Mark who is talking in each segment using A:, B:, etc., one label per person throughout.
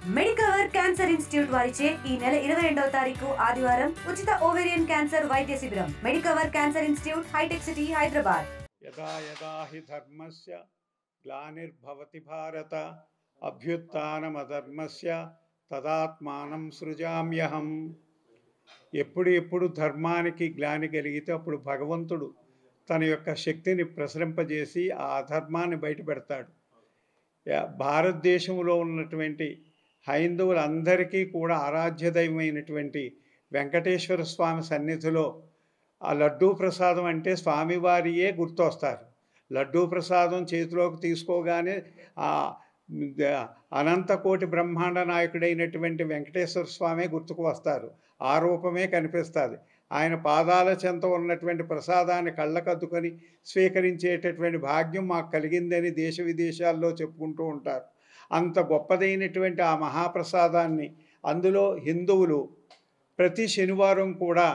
A: Medicover cancer institute వారిచే ఈ నెల ఇరవై రెండవ తారీఖు ఆదివారం ఉచిత ఓవేరియన్ క్యాన్సర్ వైద్య శిబిరం Medicover cancer institute hitech city Hyderabad
B: యదా యదా హి ధర్మస్య గ్లానిర్భవతి భారత అభ్యుత్నమధర్మస్య తదాత్మానం సృజామ్యహం ఎప్పుడు ఎప్పుడు ధర్మానికి గ్లాని కలిగితే అప్పుడు భగవంతుడు తన యొక్క శక్తిని ప్రసరింపజేసి ఆ అధర్మాన్ని బయటపెడతాడు యా- భారతదేశంలో ఉన్నటువంటి హైందవులందరికీ కూడా ఆరాధ్య దైవమైనటువంటి వెంకటేశ్వర స్వామి సన్నిధిలో ఆ లడ్డూ ప్రసాదం అంటే స్వామివారియే గుర్తొస్తారు లడ్డూ ప్రసాదం చేతిలోకి తీసుకోగానే ఆ ద- అనంతకోటి బ్రహ్మాండ నాయకుడైనటువంటి వెంకటేశ్వర స్వామి గుర్తుకు వస్తారు ఆ రూపమే కనిపిస్తుంది ఆయన పాదాల చెంత ఉన్నటువంటి ప్రసాదాన్ని కళ్ళకద్దుకొని స్వీకరించేటటువంటి భాగ్యం మాకు కలిగిందని దేశ విదేశాల్లో చెప్పుకుంటూ ఉంటారు అంత గొప్పదైనటువంటి ఆ మహాప్రసాదాన్ని అందులో హిందువులు ప్రతి శనివారం కూడా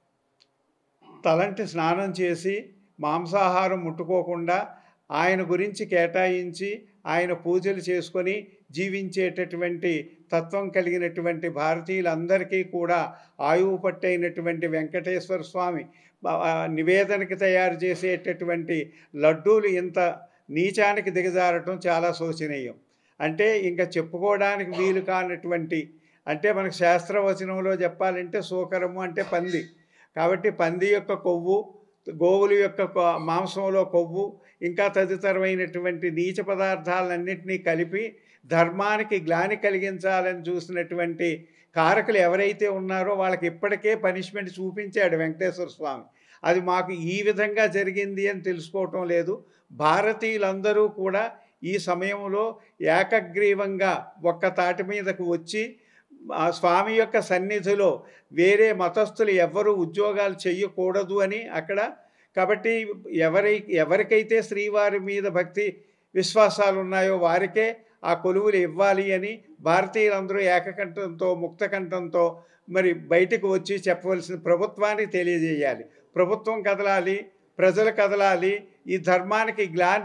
B: తలంటి స్నానం చేసి మాంసాహారం ముట్టుకోకుండా ఆయన గురించి కేటాయించి ఆయన పూజలు చేసుకొని జీవించేటటువంటి తత్వం కలిగినటువంటి భారతీయులందరికీ కూడా ఆయువు పట్టైనటువంటి వెంకటేశ్వర స్వామి బ- ఆ నివేదనకి తయారు చేసేటటువంటి లడ్డూలు ఇంత నీచానికి దిగజారటం చాలా శోచనీయం అంటే ఇంకా చెప్పుకోవడానికి వీలు కానటువంటి అంటే మనకు శాస్త్రవచనంలో చెప్పాలంటే సూకరము అంటే పంది కాబట్టి పంది యొక్క కొవ్వు గోవుల యొక్క కొ- మాంసంలో కొవ్వు ఇంకా తదితరమైనటువంటి నీచ పదార్థాలన్నింటినీ కలిపి ధర్మానికి గ్లాని కలిగించాలని చూసినటువంటి కారకులు ఎవరైతే ఉన్నారో వాళ్ళకి ఇప్పటికే పనిష్మెంట్ చూపించాడు వెంకటేశ్వర స్వామి అది మాకు ఈ విధంగా జరిగింది అని తెలుసుకోవటం లేదు భారతీయులందరూ కూడా ఈ సమయంలో ఏకగ్రీవంగా ఒక్క తాటి మీదకు వచ్చి ఆ స్వామి యొక్క సన్నిధిలో వేరే మతస్థులు ఎవ్వరూ ఉద్యోగాలు చేయకూడదు అని అక్కడ కాబట్టి ఎవరి ఎవరికైతే శ్రీవారి మీద భక్తి విశ్వాసాలు ఉన్నాయో వారికే ఆ కొలువులు ఇవ్వాలి అని భారతీయులందరూ ఏకకంఠంతో ముక్తకంఠంతో మరి బయటకు వచ్చి చెప్పవలసిన ప్రభుత్వానికి తెలియజేయాలి ప్రభుత్వం కదలాలి ప్రజలు కదలాలి ఈ ధర్మానికి గ్లాని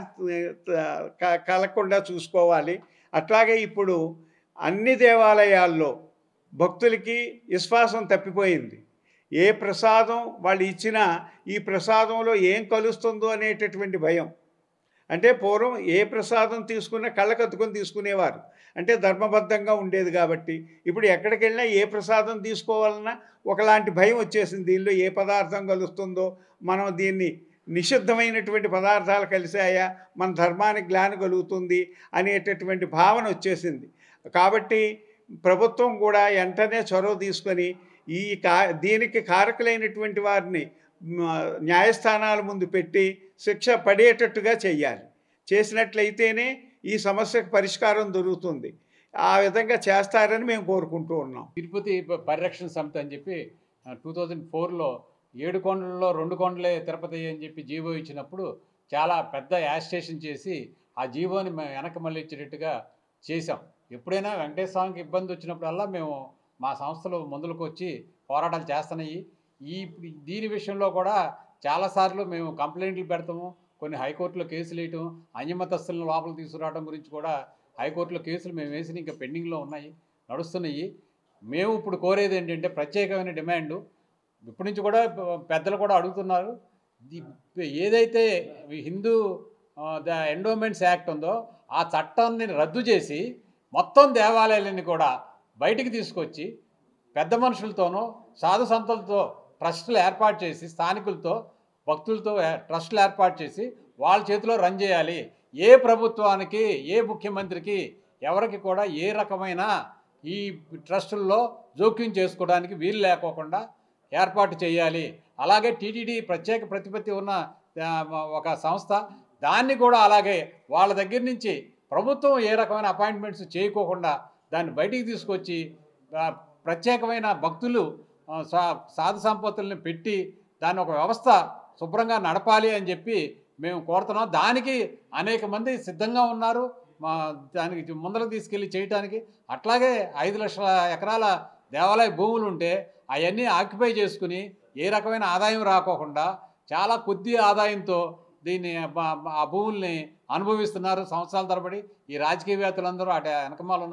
B: క- కలగకుండా చూసుకోవాలి అట్లాగే ఇప్పుడు అన్ని దేవాలయాల్లో భక్తులకి విశ్వాసం తప్పిపోయింది ఏ ప్రసాదం వాళ్ళు ఇచ్చినా ఈ ప్రసాదంలో ఏం కలుస్తుందో అనేటటువంటి భయం అంటే పూర్వం ఏ ప్రసాదం తీసుకున్నా కళ్ళకత్తుకొని తీసుకునేవారు అంటే ధర్మబద్ధంగా ఉండేది కాబట్టి ఇప్పుడు ఎక్కడికి వెళ్ళినా ఏ ప్రసాదం తీసుకోవాలన్నా ఒకలాంటి భయం వచ్చేసింది దీనిలో ఏ పదార్థం కలుస్తుందో మనం దీన్ని నిషిద్ధమైనటువంటి పదార్థాలు కలిసాయా మన ధర్మానికి గ్లాని కలుగుతుంది అనేటటువంటి భావన వచ్చేసింది కాబట్టి ప్రభుత్వం కూడా వెంటనే చొరవ తీసుకొని ఈ కా దీనికి కారకులైనటువంటి వారిని మ, న్యాయస్థానాల ముందు పెట్టి శిక్ష పడేటట్టుగా చెయ్యాలి చేసినట్లయితేనే ఈ సమస్యకు పరిష్కారం దొరుకుతుంది ఆ విధంగా చేస్తారని మేము కోరుకుంటూ ఉన్నాం
C: తిరుపతి ప- పరిరక్షణ సమితి అని చెప్పి టూ థౌజండ్ ఫోర్లో ఏడు కొండలలో రెండు కొండలే తిరుపతి అని చెప్పి జీవో ఇచ్చినప్పుడు చాలా పెద్ద యాజిటేషన్ చేసి ఆ జీవోని మేము వెనక్కి మళ్ళీ ఇచ్చేటట్టుగా చేసాం ఎప్పుడైనా వెంకటేశ్వర స్వామికి ఇబ్బంది వచ్చినప్పుడల్లా మేము మా సంస్థలు ముందులకు వచ్చి పోరాటాలు చేస్తున్నాయి ఈ దీని విషయంలో కూడా చాలాసార్లు మేము కంప్లైంట్లు పెడతాము కొన్ని హైకోర్టులో కేసులు వేయటం అన్యమతస్తులను లోపల తీసుకురావడం గురించి కూడా హైకోర్టులో కేసులు మేము వేసిన ఇంకా పెండింగ్లో ఉన్నాయి నడుస్తున్నాయి మేము ఇప్పుడు కోరేది ఏంటంటే ప్రత్యేకమైన డిమాండ్ ఇప్పటి నుంచి కూడా పె- పెద్దలు కూడా అడుగుతున్నారు ది- ఏదైతే ఈ హిందూ ఆ, ద ఎండోమెంట్స్ యాక్ట్ ఉందో ఆ చట్టాన్ని రద్దు చేసి మొత్తం దేవాలయాలన్నీ కూడా బయటికి తీసుకొచ్చి పెద్ద మనుషులతోనూ సాధు సంతులతో ట్రస్టులు ఏర్పాటు చేసి స్థానికులతో భక్తులతో ఏ- ట్రస్టులు ఏర్పాటు చేసి వాళ్ళ చేతిలో రన్ చేయాలి ఏ ప్రభుత్వానికి ఏ ముఖ్యమంత్రికి ఎవరికి కూడా ఏ రకమైన ఈ ట్రస్టుల్లో జోక్యం చేసుకోవడానికి వీలు లేకోకుండా ఏర్పాటు చేయాలి అలాగే టీటీడీ ప్రత్యేక ప్రతిపత్తి ఉన్న ఆ, ఒక సంస్థ దాన్ని కూడా అలాగే వాళ్ళ దగ్గర నుంచి ప్రభుత్వం ఏ రకమైన అపాయింట్మెంట్స్ చేయకోకుండా దాన్ని బయటికి తీసుకొచ్చి ఆ, ప్రత్యేకమైన భక్తులు ఆ, సా- సాధు సంపత్తుల్ని పెట్టి దాన్ని ఒక వ్యవస్థ శుభ్రంగా నడపాలి అని చెప్పి మేము కోరుతున్నాం దానికి అనేక మంది సిద్ధంగా ఉన్నారు మా దానికి ముందరకు తీసుకెళ్ళి చేయటానికి అట్లాగే ఐదు లక్షల ఎకరాల దేవాలయ భూములు ఉంటే అవన్నీ ఆక్యుపై చేసుకుని ఏ రకమైన ఆదాయం రాకోకుండా చాలా కొద్ది ఆదాయంతో దీన్ని బ- బ- ఆ భూముల్ని అనుభవిస్తున్నారు సంవత్సరాల తరబడి ఈ రాజకీయవేత్తలందరూ అటు వెనకమాలు ఉన్నారు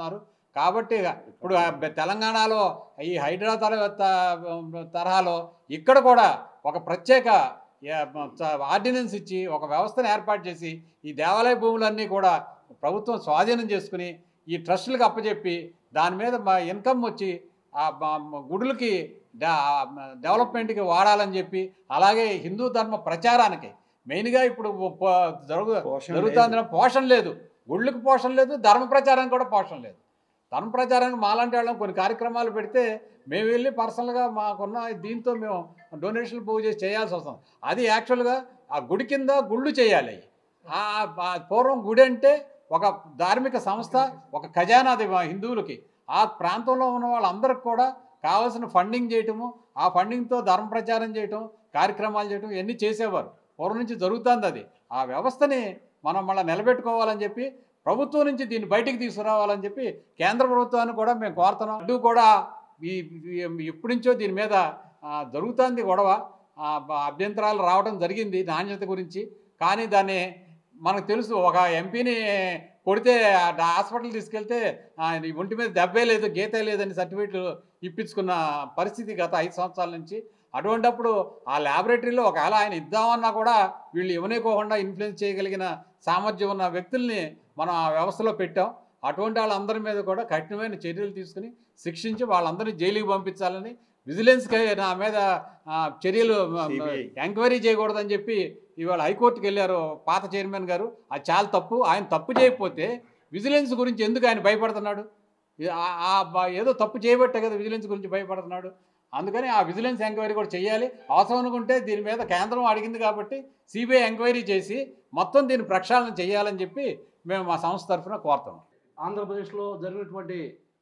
C: కాబట్టి ఇప్పుడు ఆ బె- తెలంగాణలో ఈ హైడ్రా తర- త- తరహాలో ఇక్కడ కూడా ఒక ప్రత్యేక యా- చ- ఆర్డినెన్స్ ఇచ్చి ఒక వ్యవస్థను ఏర్పాటు చేసి ఈ దేవాలయ భూములన్నీ కూడా ప్రభుత్వం స్వాధీనం చేసుకుని ఈ ట్రస్టులకు అప్పచెప్పి దాని మీద మా ఇన్కమ్ వచ్చి ఆ మా- మా గుడులకి డా- డెవలప్మెంట్కి వాడాలని చెప్పి అలాగే హిందూ ధర్మ ప్రచారానికి మెయిన్గా ఇప్పుడు ప- జరుగు
B: పోషణ
C: జరుగుతుంది పోషణ లేదు గుళ్ళకి పోషణ లేదు ధర్మ ప్రచారానికి కూడా పోషణ లేదు ధర్మ ప్రచారానికి మాలాంటి వాళ్ళం కొన్ని కార్యక్రమాలు పెడితే మేము వెళ్ళి పర్సనల్గా మాకున్న దీంతో మేము డొనేషన్లు పోగు చేసి చేయాల్సి వస్తుంది అది యాక్చువల్గా ఆ గుడి కింద గుళ్ళు చేయాలి ఆ ఆ పూర్వం గుడి అంటే ఒక ధార్మిక సంస్థ ఒక ఖజానా అది మా హిందువులకి ఆ ప్రాంతంలో ఉన్న వాళ్ళందరికి కూడా కావాల్సిన ఫండింగ్ చేయటము ఆ ఫండింగ్తో ధర్మ ప్రచారం చేయటం కార్యక్రమాలు చేయటం ఇవన్నీ చేసేవారు పూర్వం నుంచి జరుగుతుంది అది ఆ వ్యవస్థని మనం మళ్ళీ నిలబెట్టుకోవాలని చెప్పి ప్రభుత్వం నుంచి దీన్ని బయటికి తీసుకురావాలని చెప్పి కేంద్ర ప్రభుత్వాన్ని కూడా మేము కోరుతున్నాం ఇటు కూడా ఈ ఈ- ఎప్పటి నుంచో దీని మీద ఆ, జరుగుతుంది గొడవ ఆ, బ- అభ్యంతరాలు రావడం జరిగింది నాణ్యత గురించి కానీ దాన్ని మనకు తెలుసు ఒక ఎంపీని కొడితే ఆ డా- హాస్పిటల్ తీసుకెళ్తే ఆ, నీ ఒంటి మీద దెబ్బే లేదు గీతే లేదని సర్టిఫికెట్లు ఇప్పించుకున్న పరిస్థితి గత ఐదు సంవత్సరాల నుంచి అటువంటప్పుడు ఆ ల్యాబొరేటరీలో ఒకవేళ ఆయన ఇద్దామన్నా కూడా వీళ్ళు ఇవ్వనేకోకుండా ఇన్ఫ్లుయెన్స్ చేయగలిగిన సామర్థ్యం ఉన్న వ్యక్తుల్ని మనం ఆ వ్యవస్థలో పెట్టాం అటువంటి వాళ్ళందరి మీద కూడా కఠినమైన చర్యలు తీసుకుని శిక్షించి వాళ్ళందరినీ జైలుకి పంపించాలని విజిలెన్స్కి నా మీద ఆ, చర్యలు
B: CBI.
C: ఎంక్వైరీ చేయకూడదని చెప్పి ఇవాళ హైకోర్టుకి వెళ్ళారు పాత చైర్మన్ గారు అది చాలా తప్పు ఆయన తప్పు చేయకపోతే విజిలెన్స్ గురించి ఎందుకు ఆయన భయపడుతున్నాడు ఇది ఆ- ఆ బ- ఏదో తప్పు చేయబట్టే కదా విజిలెన్స్ గురించి భయపడుతున్నాడు అందుకని ఆ విజిలెన్స్ ఎంక్వైరీ కూడా చేయాలి అవసరం అనుకుంటే దీని మీద కేంద్రం అడిగింది కాబట్టి సిబిఐ ఎంక్వైరీ చేసి మొత్తం దీన్ని ప్రక్షాళన చేయాలని చెప్పి మేము మా సంస్థ తరఫున కోరుతున్నాం
D: ఆంధ్రప్రదేశ్లో జరిగినటువంటి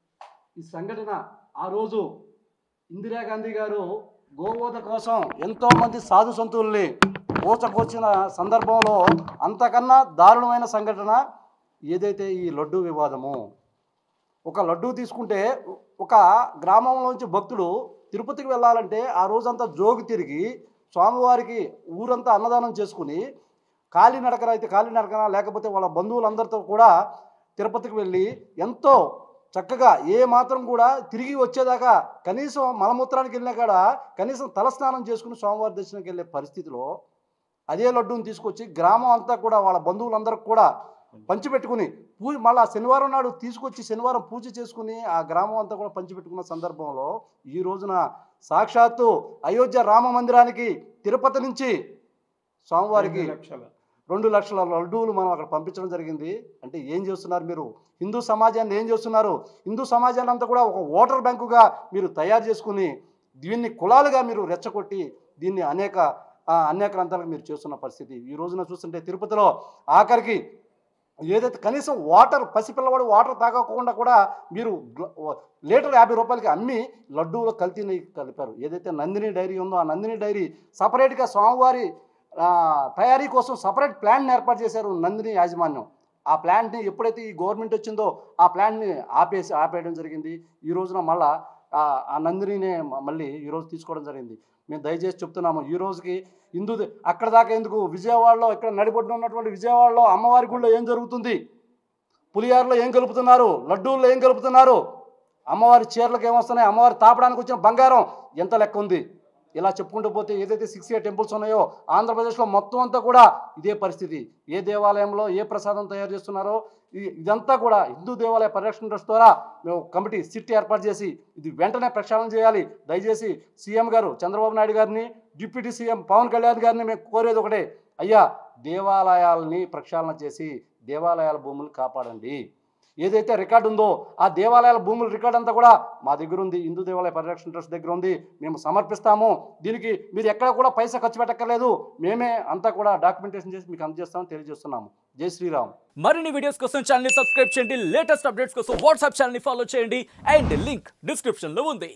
D: ఈ సంఘటన ఆ రోజు ఇందిరాగాంధీ గారు గోవోద కోసం ఎంతోమంది సాధు సంతుల్ని ఊచకొచ్చిన సందర్భంలో అంతకన్నా దారుణమైన సంఘటన ఏదైతే ఈ లడ్డు వివాదము ఒక లడ్డు తీసుకుంటే ఒక గ్రామంలోంచి భక్తులు తిరుపతికి వెళ్ళాలంటే ఆ రోజంతా జోగి తిరిగి స్వామివారికి ఊరంతా అన్నదానం చేసుకుని కాలినడకన అయితే కాలినడకన లేకపోతే వాళ్ళ బంధువులందరితో కూడా తిరుపతికి వెళ్ళి ఎంతో చక్కగా ఏ మాత్రం కూడా తిరిగి వచ్చేదాకా కనీసం మలమూత్రానికి వెళ్ళినా కూడా కనీసం తలస్నానం చేసుకుని స్వామివారి దర్శనంకి వెళ్ళే పరిస్థితిలో అదే లడ్డూని తీసుకొచ్చి గ్రామం అంతా కూడా వాళ్ళ బంధువులందరికి కూడా పంచిపెట్టుకుని పూజ మళ్ళీ శనివారం నాడు తీసుకొచ్చి శనివారం పూజ చేసుకుని ఆ గ్రామం అంతా కూడా పంచిపెట్టుకున్న సందర్భంలో ఈ రోజున సాక్షాత్తు అయోధ్య రామ మందిరానికి తిరుపతి నుంచి స్వామివారికి
B: రెండు లక్షల
D: రెండు లక్షల లడ్డూలు మనం అక్కడ పంపించడం జరిగింది అంటే ఏం చేస్తున్నారు మీరు హిందూ సమాజాన్ని ఏం చేస్తున్నారు హిందూ సమాజాన్ని అంతా కూడా ఒక ఓటర్ బ్యాంకుగా మీరు తయారు చేసుకుని దీన్ని కులాలుగా మీరు రెచ్చగొట్టి దీన్ని అనేక ఆ, అనేక ప్రాంతాలకు మీరు చేస్తున్న పరిస్థితి ఈ రోజున చూస్తుంటే తిరుపతిలో ఆఖరికి ఏదైతే కనీసం వాటర్ పసిపిల్లవాడు వాటర్ తాగకుండా కూడా మీరు గ్ల- లీటర్ యాభై రూపాయలకి అమ్మి లడ్డూలో కల్తీని కలిపారు ఏదైతే నందిని డైరీ ఉందో ఆ నందిని డైరీ సపరేట్గా స్వామివారి ఆ, తయారీ కోసం సపరేట్ ప్లాన్ ఏర్పాటు చేశారు నందిని యాజమాన్యం ఆ ప్లాంట్ని ఎప్పుడైతే ఈ గవర్నమెంట్ వచ్చిందో ఆ ప్లాన్ని ఆపేసి ఆపేయడం జరిగింది ఈ రోజున మళ్ళా ఆ ఆ నందినినే మ- మళ్ళీ ఈరోజు తీసుకోవడం జరిగింది మేము దయచేసి చెప్తున్నాము ఈ రోజుకి హిందూ దే- అక్కడ దాకా ఎందుకు విజయవాడలో ఇక్కడ నడిబొడ్డున ఉన్నటువంటి విజయవాడలో అమ్మవారి గుడిలో ఏం జరుగుతుంది పులియారులో ఏం కలుపుతున్నారు లడ్డూల్లో ఏం కలుపుతున్నారు అమ్మవారి చీరలకు ఏమొస్తున్నాయి అమ్మవారి తాపడానికి వచ్చిన బంగారం ఎంత లెక్క ఉంది ఇలా చెప్పుకుంటూ పోతే ఏదైతే సిక్స్ ఇయర్ టెంపుల్స్ ఉన్నాయో ఆంధ్రప్రదేశ్లో మొత్తం అంతా కూడా ఇదే పరిస్థితి ఏ దేవాలయంలో ఏ ప్రసాదం తయారు చేస్తున్నారో ఈ- ఇదంతా కూడా హిందూ దేవాలయ పరిరక్షణ ట్రస్ట్ ద్వారా మేము కమిటీ సిట్ ఏర్పాటు చేసి ఇది వెంటనే ప్రక్షాళన చేయాలి దయచేసి సీఎం గారు చంద్రబాబు నాయుడు గారిని డిప్యూటీ సీఎం పవన్ కళ్యాణ్ గారిని మేము కోరేది ఒకటే అయ్యా దేవాలయాల్ని ప్రక్షాళన చేసి దేవాలయాల భూములు కాపాడండి ఏదైతే రికార్డు ఉందో ఆ దేవాలయాల భూముల రికార్డు అంతా కూడా మా దగ్గర ఉంది హిందూ దేవాలయ పరిరక్షణ ట్రస్ట్ దగ్గర ఉంది మేము సమర్పిస్తాము దీనికి మీరు ఎక్కడ కూడా పైసా ఖర్చు పెట్టక్కర్లేదు మేమే అంతా కూడా డాక్యుమెంటేషన్ చేసి మీకు అందజేస్తామని తెలియజేస్తున్నాము జై శ్రీరామ్
E: మరిన్ని వీడియోస్ కోసం ఛానల్ ని సబ్స్క్రైబ్ చేయండి లేటెస్ట్ అప్డేట్స్ కోసం వాట్సాప్ ఛానల్ ని ఫాలో చేయండి అండ్ లింక్ డిస్క్రిప్షన్ లో ఉంది